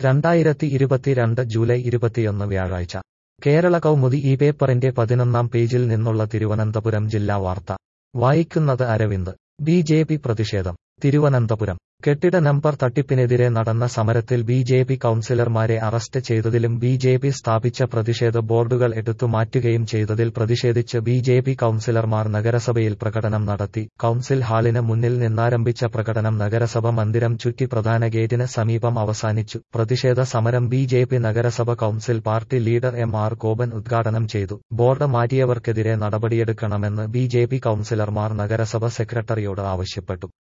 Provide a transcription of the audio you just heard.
രണ്ടായിരത്തി ഇരുപത്തിരണ്ട് ജൂലൈ ഇരുപത്തിയൊന്ന് വ്യാഴാഴ്ച കേരള കൗമുദി ഈ പേപ്പറിന്റെ പതിനൊന്നാം പേജിൽ നിന്നുള്ള തിരുവനന്തപുരം ജില്ലാ വാർത്ത വായിക്കുന്നത് അരവിന്ദ് ബി ജെ പി പ്രതിഷേധം തിരുവനന്തപുരം കെട്ടിട നമ്പർ തട്ടിപ്പിനെതിരെ നടന്ന സമരത്തിൽ ബി ജെ പി കൌൺസിലർമാരെ അറസ്റ്റ് ചെയ്തതിലും ബി ജെ പി സ്ഥാപിച്ച പ്രതിഷേധ ബോർഡുകൾ എടുത്തു മാറ്റുകയും ചെയ്തതിൽ പ്രതിഷേധിച്ച് ബി ജെ പി കൌൺസിലർമാർ നഗരസഭയിൽ പ്രകടനം നടത്തി കൌൺസിൽ ഹാളിന് മുന്നിൽ നിന്നാരംഭിച്ച പ്രകടനം നഗരസഭ മന്ദിരം ചുറ്റി പ്രധാന ഗേറ്റിന് സമീപം അവസാനിച്ചു പ്രതിഷേധ സമരം ബി ജെ പി നഗരസഭ council party leader M R Gopan ഉദ്ഘാടനം ചെയ്തു ബോർഡ് മാറ്റിയവർക്കെതിരെ നടപടിയെടുക്കണമെന്ന് ബി ജെ പി കൌൺസിലർമാർ നഗരസഭ സെക്രട്ടറിയോട് ആവശ്യപ്പെട്ടു